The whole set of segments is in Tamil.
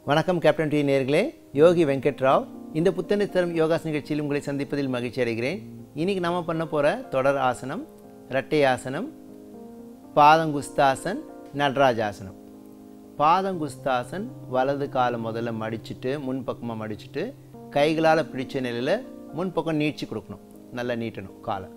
வணக்கம் கேப்டன் டி நேர்களே யோகி வெங்கட்ராவ் இந்த புத்தனை தரும் யோகாசன நிகழ்ச்சியில் உங்களை சந்திப்பதில் மகிழ்ச்சி அடைகிறேன் இன்னைக்கு நாம பண்ண போகிற தொடர் ஆசனம் இரட்டை ஆசனம் பாதங்குஸ்தாசன் நடராஜாசனம் பாதங்குஸ்தாசன் வலது காலை முதல்ல மடிச்சிட்டு முன்பக்கமாக மடிச்சிட்டு கைகளால் பிடிச்ச நிலையில் முன்பக்கம் நீட்சி கொடுக்கணும் நல்லா நீட்டணும் காலை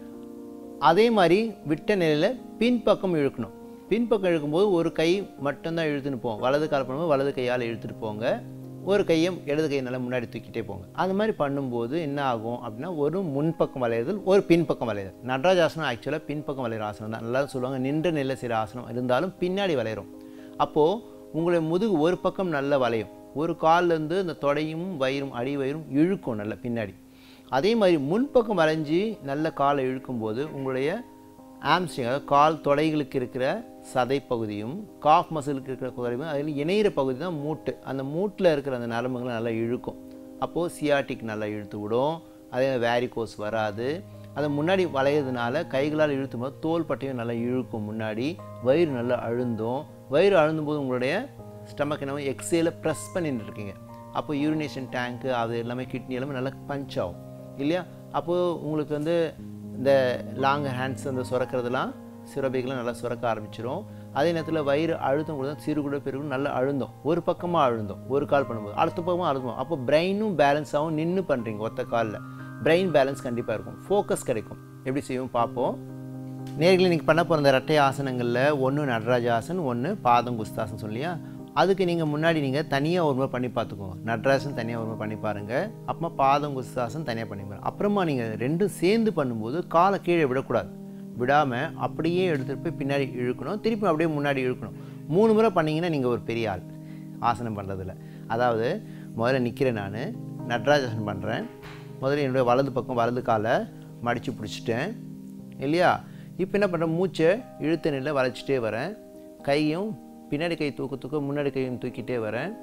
அதே மாதிரி விட்ட நிலையில் பின்பக்கம் இழுக்கணும் பின்பக்கம் இழுக்கும்போது ஒரு கை மட்டும்தான் இழுத்துன்னு போவோம் வலது கால் பண்ணும்போது வலது கையால் இழுத்துட்டு போங்க ஒரு கையை இடது கையை நல்லா முன்னாடி தூக்கிட்டே போங்க அது மாதிரி பண்ணும்போது என்ன ஆகும் அப்படின்னா ஒரு முன்பக்கம் வளையுதல் ஒரு பின்பக்கம் வளையுதல் நடராஜாசனம் ஆக்சுவலாக பின்பக்கம் வளையிற ஆசனம் தான் நல்லா சொல்லுவாங்க நின்ற நிலை சில ஆசனம் இருந்தாலும் பின்னாடி வளையிறோம் அப்போது உங்களுடைய முதுகு ஒரு பக்கம் நல்லா வளையும் ஒரு கால்லேருந்து இந்த தொடையும் வயிறும் அடி வயிறும் இழுக்கும் நல்லா பின்னாடி அதே மாதிரி முன்பக்கம் வளைஞ்சி நல்ல காலை இழுக்கும்போது உங்களுடைய ஆம்ஸ்ட்ரிங் அதாவது கால் தொடைகளுக்கு இருக்கிற சதை பகுதியும் காஃப் மசிலுக்கு இருக்கிற பகுதியும் அதில் இணையிற பகுதி தான் மூட்டு அந்த மூட்டில் இருக்கிற அந்த நரம்புகளை நல்லா இழுக்கும் அப்போது சியாட்டிக் நல்லா இழுத்து விடும் அதே வேரிகோஸ் வராது அதை முன்னாடி வளையிறதுனால கைகளால் இழுத்தும் போது தோல் பட்டையும் நல்லா இழுக்கும் முன்னாடி வயிறு நல்லா அழுந்தும் வயிறு அழுந்தும் போது உங்களுடைய ஸ்டமக் என்ன எக்ஸேல ப்ரெஸ் பண்ணிட்டு இருக்கீங்க அப்போ யூரினேஷன் டேங்க்கு அது எல்லாமே கிட்னி எல்லாமே நல்லா பஞ்ச் ஆகும் இல்லையா அப்போது உங்களுக்கு வந்து இந்த லாங் ஹேண்ட்ஸ் அந்த சுரக்கிறதுலாம் சுரபிகள்லாம் நல்லா சுரக்க ஆரம்பிச்சிடும் அதே நேரத்தில் வயிறு அழுத்தம் கூட சிறுகுட பெருகும் நல்லா அழுந்தோம் ஒரு பக்கமாக அழுந்தோம் ஒரு கால் பண்ணும்போது அடுத்த பக்கமாக அழுந்தோம் அப்போ பிரெயினும் பேலன்ஸ் ஆகும் நின்று பண்ணுறீங்க ஒத்த காலில் பிரெயின் பேலன்ஸ் கண்டிப்பாக இருக்கும் ஃபோக்கஸ் கிடைக்கும் எப்படி செய்வோம் பார்ப்போம் நேர்களை இன்றைக்கி பண்ண போகிற இந்த ரெட்டை ஆசனங்களில் ஒன்று நடராஜாசன் ஒன்று பாதம் குஸ்தாசன் சொல்லியா அதுக்கு நீங்கள் முன்னாடி நீங்கள் தனியாக ஒரு முறை பண்ணி பார்த்துக்கோங்க நடராஜன் தனியாக ஒரு முறை பண்ணி பாருங்கள் அப்புறமா பாதம் குஸ்தாசன் தனியாக பண்ணி பாருங்க அப்புறமா நீங்கள் ரெண்டும் சேர்ந்து பண்ணும்போது காலை கீழே விடக்கூடாது விடாமல் அப்படியே எடுத்துகிட்டு போய் பின்னாடி இழுக்கணும் திருப்பி அப்படியே முன்னாடி இழுக்கணும் மூணு முறை பண்ணிங்கன்னா நீங்கள் ஒரு பெரிய ஆள் ஆசனம் பண்ணுறதில்ல அதாவது முதல்ல நிற்கிறேன் நான் நடராஜாசன் பண்ணுறேன் முதல்ல என்னுடைய வலது பக்கம் வலது காலை மடித்து பிடிச்சிட்டேன் இல்லையா இப்போ என்ன பண்ணுறேன் மூச்சை இழுத்த நிலையில் வளைச்சிட்டே வரேன் கையும் பின்னாடி கை தூக்க தூக்க முன்னாடி கையும் தூக்கிட்டே வரேன்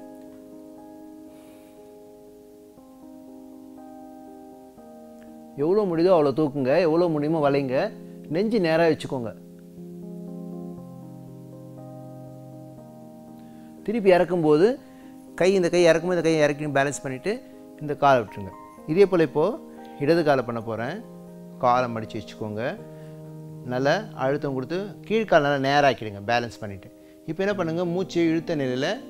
எவ்வளோ முடியுதோ அவ்வளோ தூக்குங்க எவ்வளோ முடியுமோ வளைங்க நெஞ்சு நேராக வச்சுக்கோங்க திருப்பி இறக்கும்போது கை இந்த கை இறக்கும்போது இந்த கையை இறக்கி பேலன்ஸ் பண்ணிவிட்டு இந்த காலை விட்டுருங்க இதே போல் இப்போது இடது காலை பண்ண போகிறேன் காலை மடித்து வச்சுக்கோங்க நல்லா அழுத்தம் கொடுத்து கீழ்கால் நல்லா நேராக்கிடுங்க பேலன்ஸ் பண்ணிவிட்டு இப்போ என்ன பண்ணுங்கள் மூச்சு இழுத்த நிலையில்